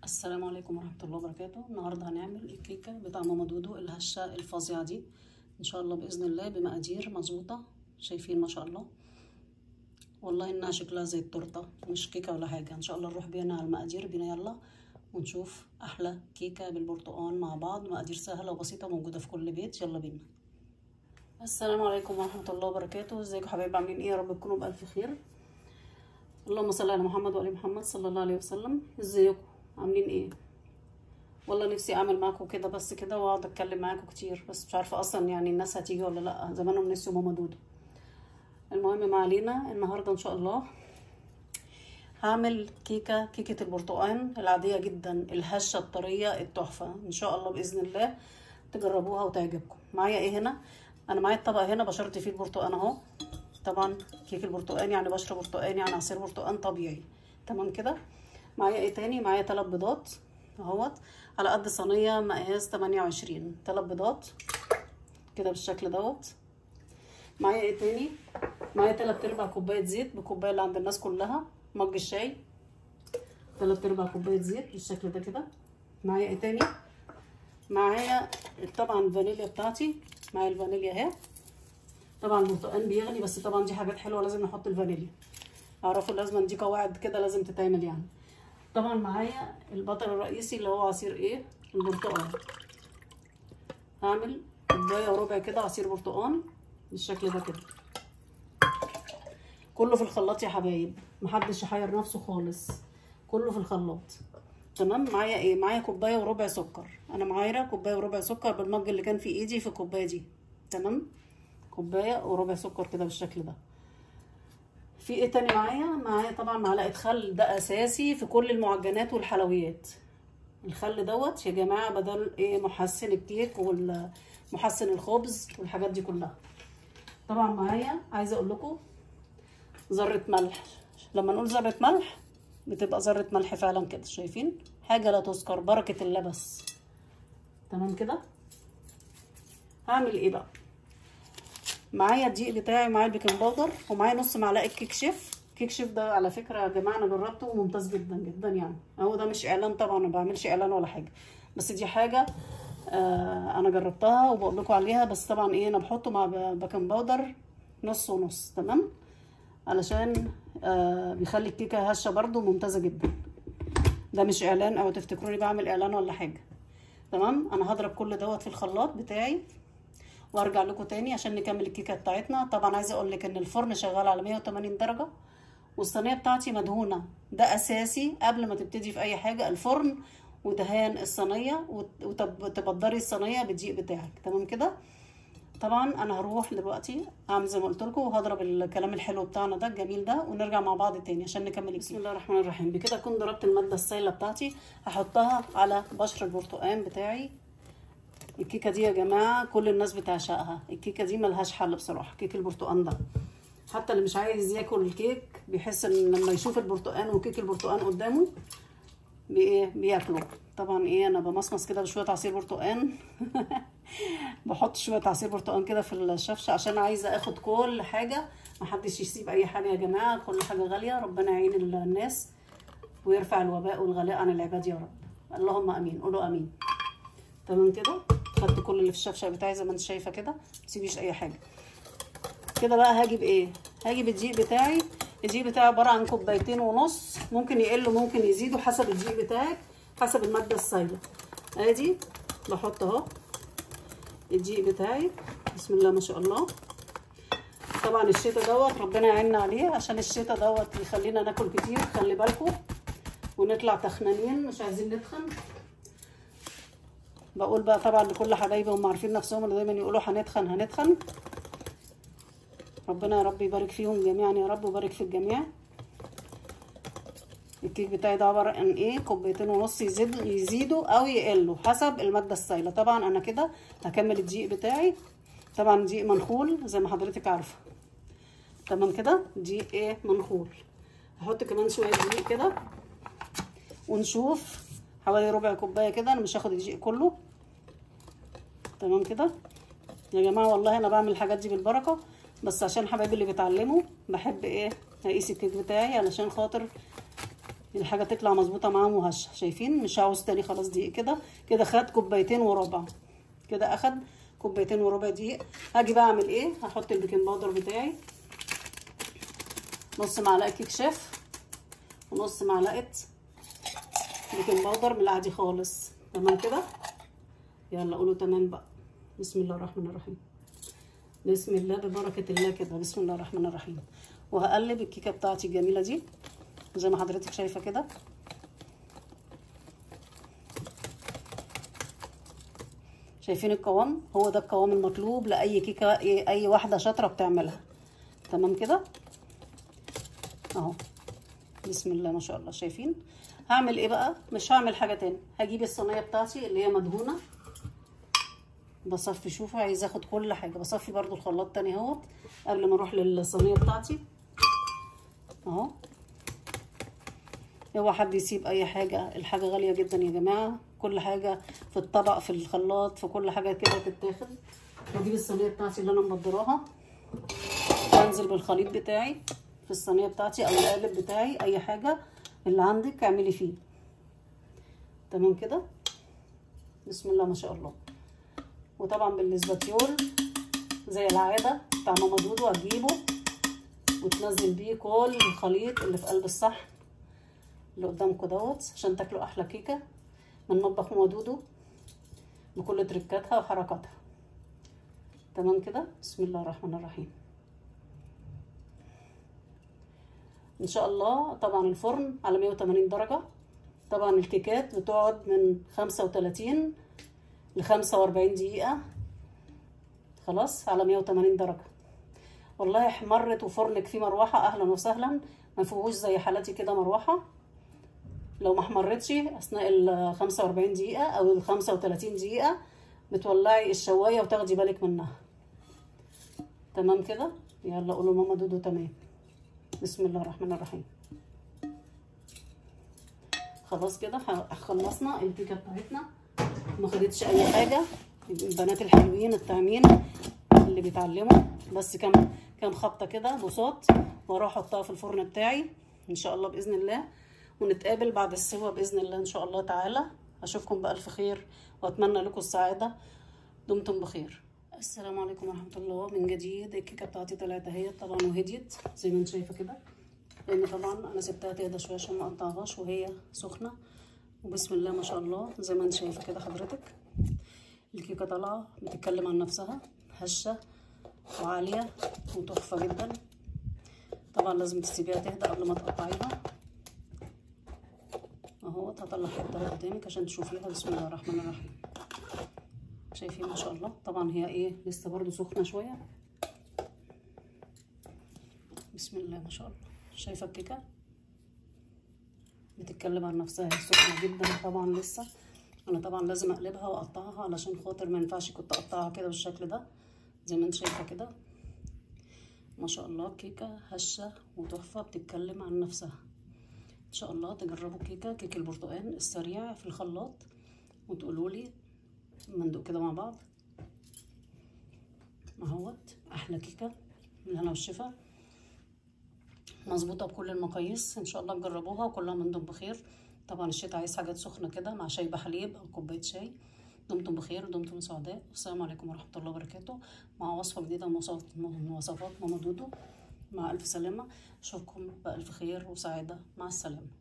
السلام عليكم ورحمة الله وبركاته النهاردة هنعمل الكيكة بتاع ماما دودو الهشة الفظيعة دي ان شاء الله بإذن الله بمقادير مظبوطة شايفين ما شاء الله والله انها شكلها زي التورتة مش كيكة ولا حاجة ان شاء الله نروح بينا على المقادير بينا يلا ونشوف احلى كيكة بالبرتقال مع بعض مقادير سهلة وبسيطة موجودة في كل بيت يلا بينا السلام عليكم ورحمة الله وبركاته ازيكم حبايبي عاملين ايه يا رب تكونوا بألف خير اللهم صل على محمد وعلى محمد صلى الله عليه وسلم ازيكم عاملين ايه والله نفسي اعمل معاكم كده بس كده واقعد اتكلم معاكم كتير بس مش عارفه اصلا يعني الناس هتيجي ولا لا زمانهم نسيوا ماما دودو المهم ما علينا النهارده ان شاء الله هعمل كيكه كيكه البرتقال العاديه جدا الهشه الطريه التحفه ان شاء الله باذن الله تجربوها وتعجبكم معايا ايه هنا انا معايا الطبق هنا بشرت فيه البرتقال اهو طبعا كيك البرتقال يعني بشره برتقال يعني عصير برتقال طبيعي تمام كده معايا ايه تاني معايا تلات بيضات اهوت على قد صينيه مقاس 28 تلات بيضات كده بالشكل دوت معايا ايه تاني معايا تلات ارباع كوبايه زيت بالكوبايه اللي عند الناس كلها مج الشاي تلات ارباع كوبايه زيت بالشكل ده كده معايا ايه تاني معايا طبعا الفانيليا بتاعتي معايا الفانيليا اهي طبعا البرتقال بيغلي بس طبعا دي حاجات حلوه لازم نحط الفانيليا اعرفوا لازم دي قواعد كده لازم تتعمل يعني طبعا معايا البطل الرئيسي اللي هو عصير ايه البرتقال هعمل كوبايه وربع كده عصير برتقال بالشكل ده كده كله في الخلاط يا حبايب محدش يحير نفسه خالص كله في الخلاط تمام معايا ايه معايا كوبايه وربع سكر انا معايره كوبايه وربع سكر بالمج اللي كان في ايدي في الكوبايه دي تمام كوبايه وربع سكر كده بالشكل ده في ايه تاني معايا معايا طبعا معلقه خل ده اساسي في كل المعجنات والحلويات الخل دوت يا جماعه بدل ايه محسن الكيك والمحسن الخبز والحاجات دي كلها طبعا معايا عايزه اقول لكم ذره ملح لما نقول ذره ملح بتبقى ذره ملح فعلا كده شايفين حاجه لا تذكر بركه الله بس تمام كده هعمل ايه بقى معايا الدقيق بتاعي معايا البيكنج باودر ومعايا نص معلقه كيك شيف كيك شيف ده على فكره يا جماعه انا جربته وممتاز جدا جدا يعني هو ده مش اعلان طبعا ما بعملش اعلان ولا حاجه بس دي حاجه آه انا جربتها وبقول لكم عليها بس طبعا ايه انا بحطه مع بيكنج باودر نص ونص تمام علشان آه بيخلي الكيكه هشه برده ممتازه جدا ده مش اعلان او تفتكروني بعمل اعلان ولا حاجه تمام انا هضرب كل دوت في الخلاط بتاعي وارجع لكم تاني عشان نكمل الكيكه بتاعتنا طبعا عايزه اقول لك ان الفرن شغال على 180 درجه والصينيه بتاعتي مدهونه ده اساسي قبل ما تبتدي في اي حاجه الفرن ودهان الصينيه وتبدري الصينيه بالدقيق بتاعك تمام كده طبعا انا هروح دلوقتي اعمل زي ما قلت لكم وهضرب الكلام الحلو بتاعنا ده الجميل ده ونرجع مع بعض تاني عشان نكمل بسم الله الرحمن الرحيم بكده اكون ضربت الماده السائله بتاعتي هحطها على بشر البرتقال بتاعي الكيكه دي يا جماعه كل الناس بتعشقها الكيكه دي ملهاش حل بصراحه كيك البرتقال ده حتى اللي مش عايز ياكل الكيك بيحس ان لما يشوف البرتقال وكيك البرتقال قدامه بايه بياكله طبعا ايه انا بمصمص كده بشويه عصير برتقال بحط شويه عصير برتقال كده في الشفشه عشان عايزه اخد كل حاجه محدش يسيب اي حاجه يا جماعه كل حاجه غاليه ربنا يعين الناس ويرفع الوباء والغلاء عن العباد يا رب اللهم امين قولوا امين تمام كده خدت كل اللي في الشفشه بتاعي زي ما انت شايفه كده متسيبيش اي حاجه كده بقى هاجي بايه هاجي بالدقيق بتاعي الدقيق بتاعي عباره عن كوبايتين ونص ممكن يقلوا ممكن يزيدوا حسب الدقيق بتاعك حسب الماده السائله ادي بحط اهو الدقيق بتاعي بسم الله ما شاء الله طبعا الشتا دوت ربنا يعيننا عليه عشان الشتا دوت يخلينا ناكل كتير خلي بالكم ونطلع تخنانين مش عايزين نتخن بقول بقى طبعا لكل حبايبي هم عارفين نفسهم اللي دايما يقولوا هنتخن هنتخن ربنا يا رب يبارك فيهم جميعا يا رب ويبارك في الجميع الكيك بتاعي ده عباره عن ايه كوبايتين ونص يزيدوا يزيدوا او يقلوا حسب الماده السائله طبعا انا كده هكمل الدقيق بتاعي طبعا دقيق منخول زي ما حضرتك عارفه تمام كده دقيق ايه منخول هحط كمان شويه دقيق كده ونشوف حوالي ربع كوبايه كده انا مش هاخد الدقيق كله تمام كده يا جماعه والله انا بعمل الحاجات دي بالبركه بس عشان حبايبي اللي بيتعلموا بحب ايه هقيس الكيك بتاعي علشان خاطر الحاجه تطلع مظبوطه معاهم وهشه شايفين مش عاوز تاني خلاص دقيق كده كده خد كوبايتين وربع كده اخد كوبايتين وربع دقيق هاجي بقى اعمل ايه هحط البيكنج باودر بتاعي نص معلقه كيك شيف ونص معلقه بيكنج باودر من العادي خالص تمام كده يلا قولوا تمام بقى بسم الله الرحمن الرحيم بسم الله ببركه الله كده بسم الله الرحمن الرحيم وهقلب الكيكه بتاعتي الجميله دي زي ما حضرتك شايفه كده شايفين القوام هو ده القوام المطلوب لاي كيكه اي واحده شاطره بتعملها تمام كده اهو بسم الله ما شاء الله شايفين هعمل ايه بقى مش هعمل حاجه تاني هجيب الصينيه بتاعتي اللي هي مدهونه بصفي شوفوا عايزه اخد كل حاجه بصفي برضو الخلاط تاني اهوت قبل ما اروح للصينيه بتاعتي اهو اوعى حد يسيب اي حاجه الحاجه غاليه جدا يا جماعه كل حاجه في الطبق في الخلاط في كل حاجه كده تتاخد بجيب الصينيه بتاعتي اللي انا مبدراها بنزل بالخليط بتاعي في الصينيه بتاعتي او القالب بتاعي اي حاجه اللي عندك اعملي فيه تمام كده بسم الله ما شاء الله وطبعا بالاسباتيول زي العاده بتاع ماما دودو هتجيبه وتنزل بيه كل الخليط اللي في قلب الصحن اللي قدامكم دوت عشان تاكلوا احلى كيكه من مطبخ ماما دودو بكل تركاتها وحركاتها تمام كده بسم الله الرحمن الرحيم ان شاء الله طبعا الفرن على 180 درجه طبعا الكيكات بتقعد من 35 ل 45 دقيقه خلاص على 180 درجه والله احمرت وفرنك فيه مروحه اهلا وسهلا ما فيهوش زي حالتي كده مروحه لو ما احمرتش اثناء ال 45 دقيقه او ال 35 دقيقه بتولعي الشوايه وتاخدي بالك منها تمام كده يلا قولوا ماما دودو تمام بسم الله الرحمن الرحيم خلاص كده خلصنا الكيكه بتاعتنا ما خدتش اي حاجه البنات الحلوين الطعمين اللي بيتعلموا بس كام كام خبطه كده بساط واروح احطها في الفرن بتاعي ان شاء الله باذن الله ونتقابل بعد السوا باذن الله ان شاء الله تعالى اشوفكم بالف خير واتمنى لكم السعاده دمتم بخير السلام عليكم ورحمه الله من جديد الكيكه بتاعتي طلعت اهي طبعا وهديت زي ما انت شايفه كده لان طبعا انا سبتها تهدى شويه عشان ما اقطعهاش وهي سخنه وبسم الله ما شاء الله زي ما انت شايفه كده حضرتك الكيكه طالعه بتتكلم عن نفسها هشه وعاليه وتحفه جدا طبعا لازم تسيبيها تهدى قبل ما تقطعيها اهو هطلع حته قدامك عشان تشوفيها بسم الله الرحمن الرحيم شايفين ما شاء الله طبعا هي ايه لسه برضو سخنه شويه بسم الله ما شاء الله شايفه الكيكه بتتكلم عن نفسها هي سخنه جدا طبعا لسه انا طبعا لازم اقلبها واقطعها علشان خاطر ما ينفعش كنت اقطعها كده بالشكل ده زي ما انت شايفه كده ما شاء الله كيكه هشه وتحفه بتتكلم عن نفسها ان شاء الله تجربوا كيكه كيك البرتقال السريع في الخلاط وتقولوا لي اما ندوق كده مع بعض اهوت احلى كيكه من هنا والشفا مظبوطه بكل المقاييس ان شاء الله تجربوها وكلها من دم بخير طبعا الشتا عايز حاجات سخنه كده مع شاي بحليب او كوبايه شاي دمتم بخير ودمتم سعداء والسلام عليكم ورحمه الله وبركاته مع وصفه جديده من وصفات ماما دودو مع الف سلامه اشوفكم بالف خير وسعاده مع السلامه